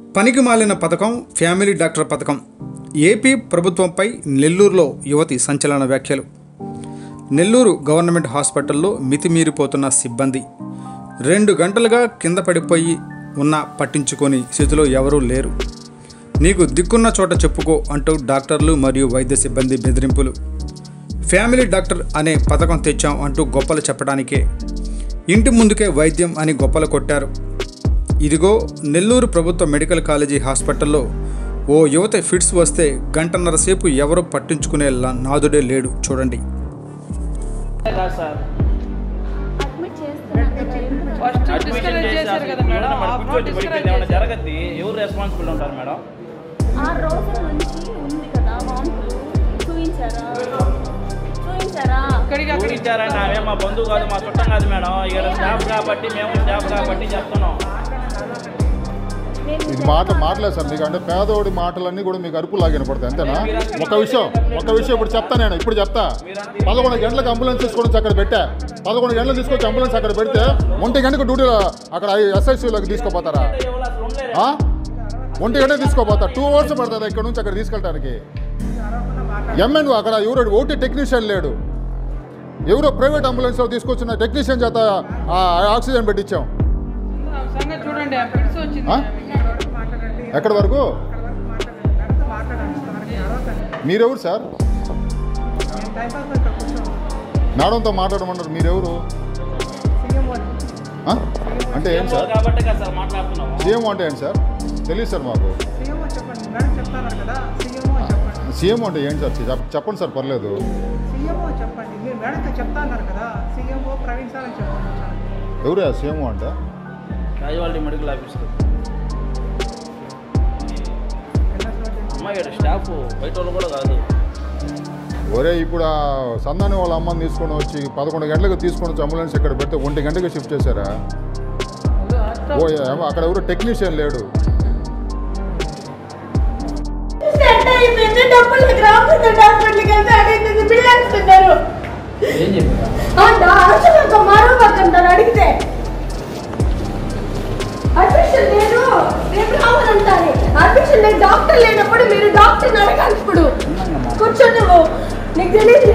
పనికి మాలిన పథకం ఫ్యామిలీ డాక్టర్ పథకం ఏపీ ప్రభుత్వంపై నెల్లూరులో యువతి సంచలన వ్యాఖ్యలు నెల్లూరు గవర్నమెంట్ హాస్పిటల్లో మితిమీరిపోతున్న సిబ్బంది రెండు గంటలుగా కింద పడిపోయి ఉన్న పట్టించుకొని స్థితిలో ఎవరూ లేరు నీకు దిక్కున్న చోట చెప్పుకో అంటూ డాక్టర్లు మరియు వైద్య సిబ్బంది బెదిరింపులు ఫ్యామిలీ డాక్టర్ అనే పథకం తెచ్చాం అంటూ గొప్పలు చెప్పడానికే ఇంటి ముందుకే వైద్యం అని గొప్పలు కొట్టారు ఇదిగో నెల్లూరు ప్రభుత్వ మెడికల్ కాలేజీ హాస్పిటల్లో ఓ యువత ఫిట్స్ వస్తే గంటన్నర సేపు ఎవరూ పట్టించుకునే లా- నాదుడే లేడు చూడండి కాదు సార్ అడ్మిట్ చేస్తున్నాను కదా, ఎందుకు? ఫస్ట్ అడ్మిషన్ డిస్కరేజ్ చేసి చేశారు అసలు కదా మేడం ఎవరైనా మరి ఆఫ్ రోడ్ కూర్చోబెట్టి డిస్కరేజ్ పడిపోయింది ఏమైనా చేశారు జరగద్ది ఎవరు రెస్పాన్సిబుల్ ఉంటారు మేడం ఆ రోజు నుంచి ఉంది కదా వాంతులు చూయించారా చూయించారా ఇక్కడికి అక్కడికి చూపించారండి ఆమె మా బంధువు కాదు మా చుట్టం కాదు మేడం ఇక్కడ స్టాఫ్ కాబట్టి మేము స్టాఫ్ కాబట్టి చెప్తున్నాం నేను ఇది మాట మాటలేదు సార్ మీకు అంటే పేదోడి మాటలన్నీ కూడా మీకు అరుపు లాగిన పడతాయి అంతేనా ఒక విషయం ఒక విషయం ఇప్పుడు చెప్తా నేను ఇప్పుడు చెప్తా పదకొండు గంటలకు అంబులెన్స్ తీసుకొని వచ్చి అక్కడ పెట్టా పదకొండు గంటలకు తీసుకొచ్చి అంబులెన్స్ అక్కడ పెడితే ఒంటి గంటకు డ్యూటీలో అక్కడ ఎస్ఐసీలోకి తీసుకోపోతారా ఆ? ఒంటి గంటకు తీసుకోపోతా టూ అవర్స్ పడుతుంది ఇక్కడ నుంచి అక్కడ తీసుకెళ్ళడానికి ఎంఎన్ అక్కడ ఎవరు ఓటీ టెక్నీషియన్ లేడు ఎవరో ప్రైవేట్ అంబులెన్స్లో తీసుకొచ్చిన టెక్నీషియన్ చేత ఆ ఆక్సిజన్ పెట్టించాం సంగతి చూడండి ఆ ఫిట్స్ వచ్చింది ఆ? ఎక్కడి వరకు మీరెవరు సార్ మేడంతో మాట్లాడమన్నారు మీరెవరు ఆ? అంటే ఏం సార్ కాబట్టి కదా సార్ మాట్లాడుతున్నాము సీఎం అంటే ఏంటి సార్ తెలియదు సార్ మాకు సీఎంఓ చెప్పండి మేడం చెప్తాన్నారు కదా సీఎంఓ చెప్పండి సీఎం అంటే ఏంటి సార్ చెప్- చెప్పండి సార్ పర్లేదు సీఎంఓ చెప్పండి మీరు మేడంతో చెప్తా అన్నారు కదా సీఎంఓ ప్రవీణ్ సార్ అని చెప్పండి చాలు. ఎవరు సీఎం అంటే casualty medical officer NS road అమ్మాయి ఇక్కడ స్టాఫ్ బయట వాళ్ళు కూడా కాదు ఒరే ఇప్పుడు ఆ సందాని వాళ్ళ అమ్మని తీసుకొని వచ్చి పదకొండు గంటలకు తీసుకొని వచ్చి అంబులెన్స్ ఇక్కడ పెడితే ఒంటి గంటకి షిఫ్ట్ చేశారా ఓ ఏమో అక్కడ ఎవరు టెక్నీషియన్ లేడు సెట్ అయిపోయింది డబ్బులు గ్రామీణ హాస్పిటల్కి వెళ్తే అడిగింది బిల్ వేస్తున్నారు ఏం చెప్పారు అసలు ఒక మరో పక్కంటారు అడిగితే అడ్మిషన్ నేను రేపు రావాలంటారు అడ్మిషన్ నేను డాక్టర్ లేనప్పుడు మీరు డాక్టర్ని అడగాలి ఇప్పుడు కూర్చో నువ్వు నీకు తెలియదు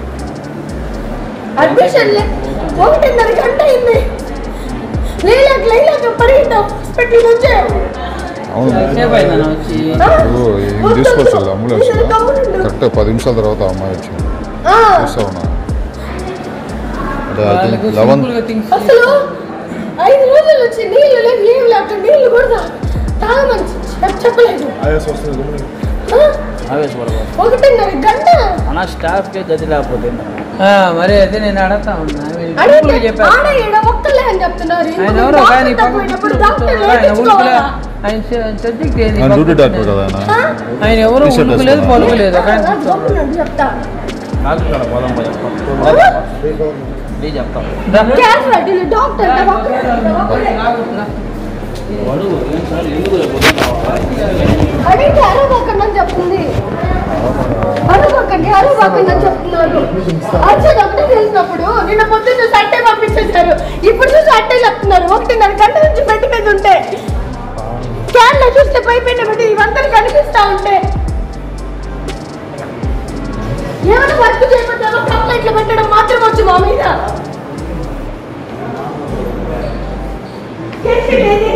అడ్మిషన్ లే ఒకటిన్నర గంట అయింది లేలాక లేలాక పరిగెత్తాం హాస్పిటల్ నుంచి అవును సేపు అయిందన్న వచ్చి ఓ, ఇది తీసుకొచ్చారు అంబులెన్స్ కరెక్ట్ పది నిమిషాల తర్వాత అమ్మాయి వచ్చింది చూస్తా ఉన్నా అంటే ఐ వాళ్ళకు థింక్ లెవెన్ సింపుల్ గా థింగ్స్ అసలు ఐదు రోజులు వచ్చి నీళ్ళు లేవు ఏం లేక నీళ్ళు కూడా తా- తాగమని చెప్- చెప్పలేదు ఆ? ఆవేశపడకూడదు ఒకటిన్నర గంట మన స్టాఫ్కే గది లేకపోతే మరి అదే నేను అడగతా ఉన్నా వీళ్ళు అడిగితే సింపుల్ గా చెప్పారు ఆడ ఈడ ఒక్కలే అని చెప్తున్నారు ఆయన ఇంకొక ఎవరో కానీ డాక్టర్ తప్పినప్పుడు డాక్టర్ ఆయన ఉలుకులే వేయించుకోవాలా? ఆయన సబ్జెక్ట్ ఏది ఆయన డ్యూటీ డాక్టర్ కదా ఆయన ఆ? ఆయన ఎవరు T-shirt ఉలుకులేదు వేసుకున్నా. పలుకులేదు ఒక ఆయన ఆ, కూర్చోన్నాడు. గమ్మునుండు చెప్తా డాక్టర్ కాడ పోదాం పోయి చెప్తాం ఇది చెప్తాం రా. క్యాజువాలిటీలో డాక్టర్ దా ఒక్కలే, దా ఒక్కలే. అడుగు ఏం సార్ ఎందుకు రేపు పొద్దున్న రావాలా? అడిగితే అరవకండి అని చెప్తుంది అరవకండి అరవకండి అని చెప్తున్నారు అర్చన ఒకటే తెలిసినప్పుడు నిన్న పొద్దున్న సట్టే పంపించేశారు ఇప్పుడు చూసి అట్టే చెప్తున్నారు ఒకటిన్నర గంట నుంచి బెడ్ మీద ఉంటే క్యాన్ లో చూస్తే పై పైన పెట్టి ఇవంతా కనిపిస్తా ఉంటే ఏమైనా వర్క్ చేయకపోతే కంప్లైంట్లు పెట్టడం మాత్రం వచ్చు మా మీద కేసు ఏది?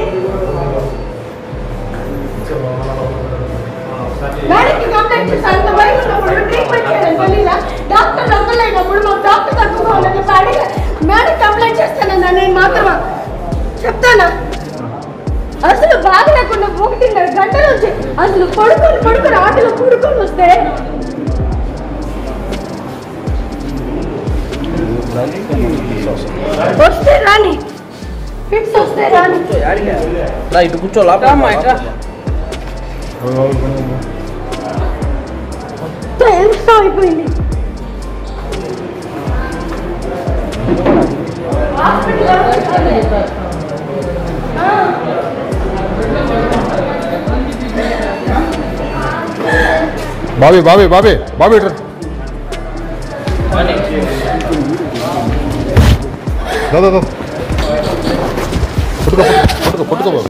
మేడంకి కంప్లైంట్ చేశాను అంత భయం ఉన్నప్పుడు ట్రీట్మెంట్ చేయాలని తెలీదా డాక్టర్ నమ్మలేనప్పుడు మాకు డాక్టర్ తక్కువ ఉన్నది అడిగి మేడం కంప్లైంట్ చేస్తానన్నా నేను మాత్రమా చెప్తానా అసలు బాగా లేకుండా ఒకటిన్నర గంటల నుంచి అసలు పడుకొని పడుకొని ఆటలో కూడుకొని వస్తే వస్తే రాని ఫిక్స్ వస్తే రాని రా ఇటు కూర్చో లోపల రామ్మా, ఇట్రా. ఎంత అయిపోయింది బాబీ బాబీ బాబీ బాబీ ఇట్రా. దా, దా, దా. పట్టుకో పట్టుకో పట్టుకో బాబు